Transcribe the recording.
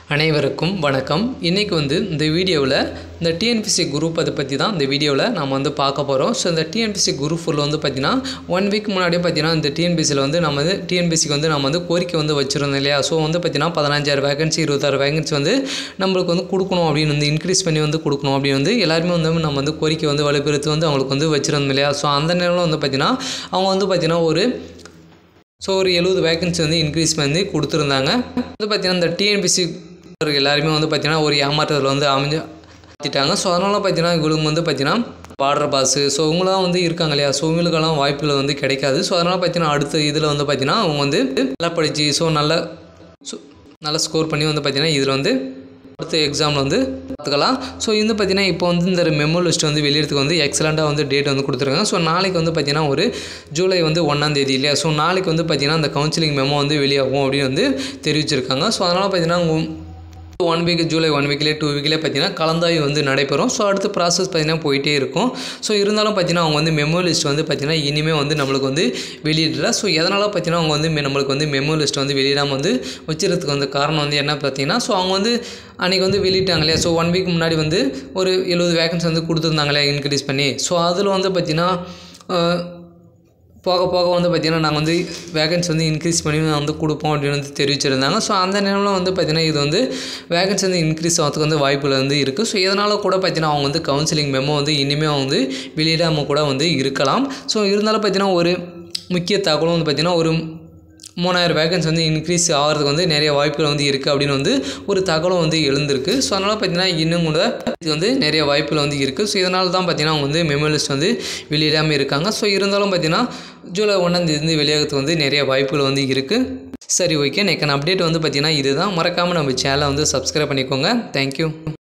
அனைவருக்கும் வணக்கம் இன்றைக்கி வந்து இந்த வீடியோவில் இந்த டிஎன்பிசி குரூப் அதை பற்றி தான் இந்த வீடியோவில் நம்ம வந்து பார்க்க போகிறோம் ஸோ இந்த டிஎன்பிசி குரூப் ஃபுல் வந்து பார்த்திங்கன்னா ஒன் வீக் முன்னாடியே பார்த்தீங்கன்னா இந்த டிஎன்பிசியில் வந்து நம்ம வந்து டிஎன்பிசிக்கு வந்து நம்ம வந்து கோரிக்கை வந்து வச்சுருந்தோம் இல்லையா ஸோ வந்து பார்த்திங்கன்னா பதினஞ்சாயிரம் வேகன்சி இருபத்தாறு வேகன்சி வந்து நம்மளுக்கு வந்து கொடுக்கணும் அப்படின்னு வந்து இன்க்ரீஸ் பண்ணி வந்து கொடுக்கணும் அப்படின்னு வந்து எல்லாருமே வந்து நம்ம வந்து கோரிக்கை வந்து வலுப்பெருத்து வந்து அவங்களுக்கு வந்து வச்சுருந்தோம் இல்லையா ஸோ அந்த நேரம் வந்து பார்த்திங்கன்னா அவங்க வந்து பார்த்திங்கன்னா ஒரு ஸோ ஒரு எழுபது வேகன்சி வந்து இன்க்ரீஸ் பண்ணி கொடுத்துருந்தாங்க வந்து பார்த்திங்கன்னா இந்த டிஎன்பிசி எல்லாருமே வந்து பார்த்திங்கன்னா ஒரு ஏமாற்றத்தில் வந்து அமைஞ்சு மாற்றிட்டாங்க ஸோ அதனால் பார்த்தீங்கன்னா இவங்களுக்கு வந்து பார்த்தீங்கன்னா பார்டர் பாஸு ஸோ இவங்களாம் வந்து இருக்காங்க இல்லையா ஸோ இவங்களுக்கெல்லாம் வாய்ப்புகள் வந்து கிடைக்காது ஸோ அதனால் பார்த்தீங்கன்னா அடுத்த இதில் வந்து பார்த்தீங்கன்னா அவங்க வந்து நல்லா படித்து ஸோ நல்ல ஸோ நல்லா ஸ்கோர் பண்ணி வந்து பார்த்தீங்கன்னா இதில் வந்து அடுத்த எக்ஸாமில் வந்து பார்த்துக்கலாம் ஸோ இது பார்த்தீங்கன்னா இப்போ வந்து இந்த மெமோ லிஸ்ட் வந்து வெளியிடத்துக்கு வந்து எக்ஸலண்ட்டாக வந்து டேட் வந்து கொடுத்துருக்காங்க ஸோ நாளைக்கு வந்து பார்த்தீங்கன்னா ஒரு ஜூலை வந்து ஒன்றாம் தேதி இல்லையா ஸோ நாளைக்கு வந்து பார்த்தீங்கன்னா அந்த கவுன்சிலிங் மெமோ வந்து வெளியாகும் அப்படின்னு வந்து தெரிவிச்சிருக்காங்க ஸோ அதனால் பார்த்தீங்கன்னா உங்க ஒன் வீக் ஜூலை ஒன் வீக்லேயே டூ வீக்லேயே பார்த்தீங்கன்னா கலந்தாய்வு வந்து நடைபெறும் ஸோ அடுத்த ப்ராசஸ் பார்த்தீங்கன்னா போயிட்டே இருக்கும் ஸோ இருந்தாலும் பார்த்தீங்கன்னா அவங்க வந்து மெமோ லிஸ்ட் வந்து பார்த்தீங்கன்னா இனிமேல் வந்து நம்மளுக்கு வந்து வெளியிடல ஸோ எதனால் பார்த்தீங்கன்னா அவங்க வந்து மெ- நம்மளுக்கு வந்து மெமோ லிஸ்ட் வந்து வெளியிடாமல் வந்து வச்சுறதுக்கு வந்து காரணம் வந்து என்ன பார்த்தீங்கன்னா ஸோ அவங்க வந்து அன்றைக்கி வந்து வெளியிட்டாங்க இல்லையா ஸோ ஒன் வீக் முன்னாடி வந்து ஒரு எழுபது வேகன்சி வந்து கொடுத்துருந்தாங்களே இன்க்ரீஸ் பண்ணி ஸோ அதில் வந்து பார்த்தீங்கன்னா போக போக வந்து பார்த்திங்கன்னா நாங்கள் வந்து வேகன்சி வந்து இன்க்ரீஸ் பண்ணி வந்து கொடுப்போம் அப்படின்னு வந்து தெரிவிச்சிருந்தாங்க ஸோ அந்த நேரம்ல வந்து பார்த்திங்கன்னா இது வந்து வேகன்சி வந்து இன்க்ரீஸ் ஆகிறதுக்கு வந்து வாய்ப்புகள் வந்து இருக்குது ஸோ இதனால் கூட பார்த்திங்கன்னா அவங்க வந்து கவுன்சிலிங் மெமோ வந்து இனிமேல் வந்து வெளியிடாமல் கூட வந்து இருக்கலாம் ஸோ இருந்தாலும் பார்த்திங்கன்னா ஒரு முக்கிய தகவலும் வந்து பார்த்திங்கன்னா ஒரு மூணாயிரம் வேகன்சி வந்து இன்க்ரீஸ் ஆகிறதுக்கு வந்து நிறைய வாய்ப்புகள் வந்து இருக்குது அப்படின்னு வந்து ஒரு தகவலும் வந்து எழுந்திருக்கு ஸோ அதனால் பார்த்தீங்கன்னா இன்னும் கூட இது வந்து நிறைய வாய்ப்புகள் வந்து இருக்குது ஸோ இதனால தான் பார்த்தீங்கன்னா அவங்க வந்து மெமோ லிஸ்ட் வந்து வெளியிடாமல் இருக்காங்க ஸோ இருந்தாலும் பார்த்தீங்கன்னா ஜூலை ஒன்றாம் தேதி வந்து வெளியாகிறதுக்கு வந்து நிறைய வாய்ப்புகள் வந்து இருக்குது சரி ஓகே நெக்கான அப்டேட் வந்து பார்த்தீங்கன்னா இதுதான் மறக்காமல் நம்ம சேனலை வந்து சப்ஸ்கிரைப் பண்ணிக்கோங்க தேங்க்யூ